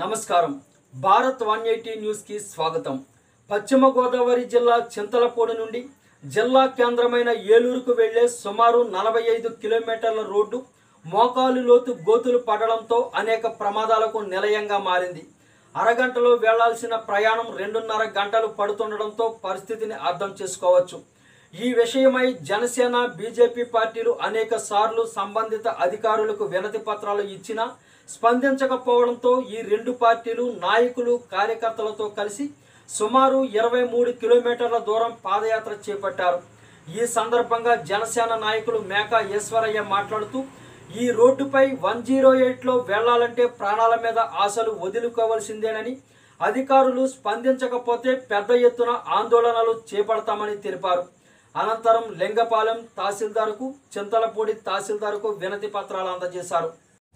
నమస్కారం Bharat one eighty న్యూస్కి స్వాగతం పశ్చిమ గోదావరి జిల్లా చింతలపూడి నుండి జిల్లా కేంద్రమైన ఏలూరుకు వెళ్లే సుమారు నలభై ఐదు కిలోమీటర్ల రోడ్డు మోకాలు లోతు గోతులు పడడంతో అనేక ప్రమాదాలకు నిలయంగా మారింది అరగంటలో వెళ్లాల్సిన ప్రయాణం రెండున్నర గంటలు పడుతుండడంతో పరిస్థితిని అర్థం చేసుకోవచ్చు ఈ విషయమై జనసేన బీజేపీ పార్టీలు అనేక సార్లు సంబంధిత అధికారులకు వినతి పత్రాలు ఇచ్చినా స్పందించకపోవడంతో ఈ రెండు పార్టీలు నాయకులు కార్యకర్తలతో కలిసి సుమారు ఇరవై మూడు కిలోమీటర్ల దూరం పాదయాత్ర చేపట్టారు ఈ సందర్భంగా జనసేన నాయకులు మేకా ఈశ్వరయ్య మాట్లాడుతూ ఈ రోడ్డుపై వన్ జీరో ఎయిట్లో వెళ్లాలంటే ప్రాణాల మీద ఆశలు వదులుకోవలసిందేనని అధికారులు స్పందించకపోతే పెద్ద ఎత్తున ఆందోళనలు చేపడతామని తెలిపారు అనంతరం లింగపాలెం తహసీల్దార్కు చింతలపూడి తహసీల్దార్కు వినతి పత్రాలు అందజేశారు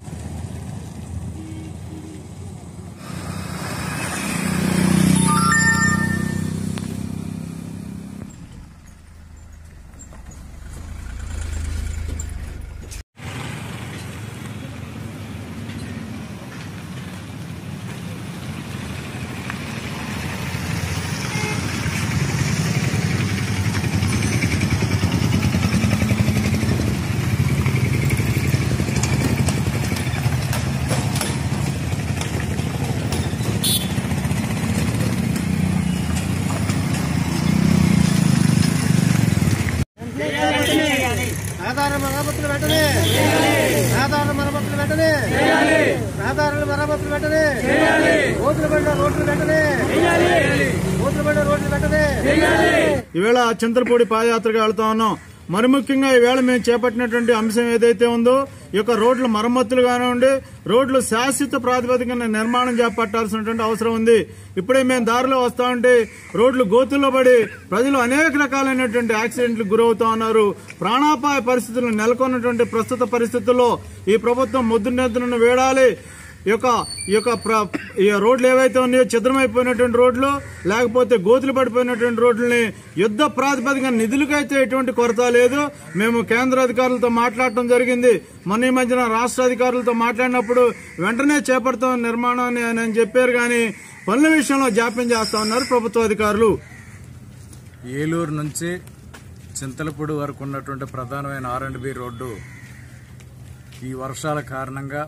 సాధారణ మరమ్మతులు వెంటనే సాధారణ మరమ్మతులు వెంటనే సాధారణ మరమ్మతులు వెంటనే రోడ్లు పడిన రోడ్లు వెంటనే రోడ్లు పడిన రోడ్లు వెంటనే ఈవేళ చింతలపూడి పాదయాత్రగా వెళ్తా ఉన్నాం మరి ముఖ్యంగా ఈవేళ మేము చేపట్టినటువంటి అంశం ఏదైతే ఉందో ఈ యొక్క రోడ్ల మరమ్మతులు కానివ్వండి రోడ్లు శాశ్వత ప్రాతిపదికన నిర్మాణం చేపట్టాల్సినటువంటి అవసరం ఉంది ఇప్పుడే మేము దారిలో వస్తా ఉంటే రోడ్లు గోతుల్లో పడి ప్రజలు అనేక రకాలైనటువంటి యాక్సిడెంట్లకు గురవుతా ఉన్నారు ప్రాణాపాయ పరిస్థితులు నెలకొన్నటువంటి ప్రస్తుత పరిస్థితుల్లో ఈ ప్రభుత్వం ముద్దు నిద్రను వేడాలి ఈ యొక్క ఈ యొక్క ప్ర- ఈ రోడ్లు ఏవైతే ఉన్నాయో ఛిద్రమైపోయినటువంటి రోడ్లు లేకపోతే గోతులు పడిపోయినటువంటి రోడ్లని యుద్ధ ప్రాతిపదిక నిధులకైతే ఎటువంటి కొరత లేదు మేము కేంద్ర అధికారులతో మాట్లాడటం జరిగింది మొన్న ఈ మధ్యన రాష్ట్ర అధికారులతో మాట్లాడినప్పుడు వెంటనే చేపడతాం నిర్మాణాన్ని అని అని చెప్పారు కానీ పనుల విషయంలో జాప్యం చేస్తా ఉన్నారు ప్రభుత్వ అధికారులు ఏలూరు నుంచి చింతలపూడి వరకు ఉన్నటువంటి ప్రధానమైన ఆర్ అండ్ బి రోడ్డు ఈ వర్షాల కారణంగా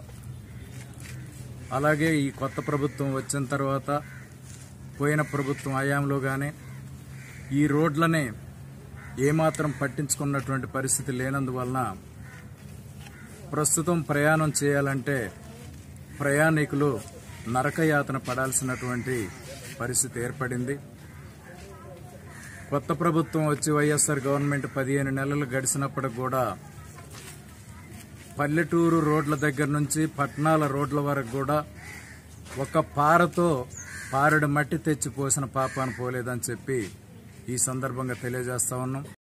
అలాగే ఈ కొత్త ప్రభుత్వం వచ్చిన తర్వాత పోయిన ప్రభుత్వం హయాంలో కానీ ఈ రోడ్లని ఏమాత్రం పట్టించుకున్నటువంటి పరిస్థితి లేనందువలన ప్రస్తుతం ప్రయాణం చేయాలంటే ప్రయాణికులు నరకయాతన పడాల్సినటువంటి పరిస్థితి ఏర్పడింది కొత్త ప్రభుత్వం వచ్చి వైఎస్ఆర్ గవర్నమెంట్ పదిహేను నెలలు గడిచినప్పటికి కూడా పల్లెటూరు రోడ్ల దగ్గర నుంచి పట్టణాల రోడ్ల వరకు కూడా ఒక పారతో పారెడు మట్టి తెచ్చి పోసిన పాపాను పోలేదని చెప్పి ఈ సందర్భంగా తెలియజేస్తా ఉన్నాం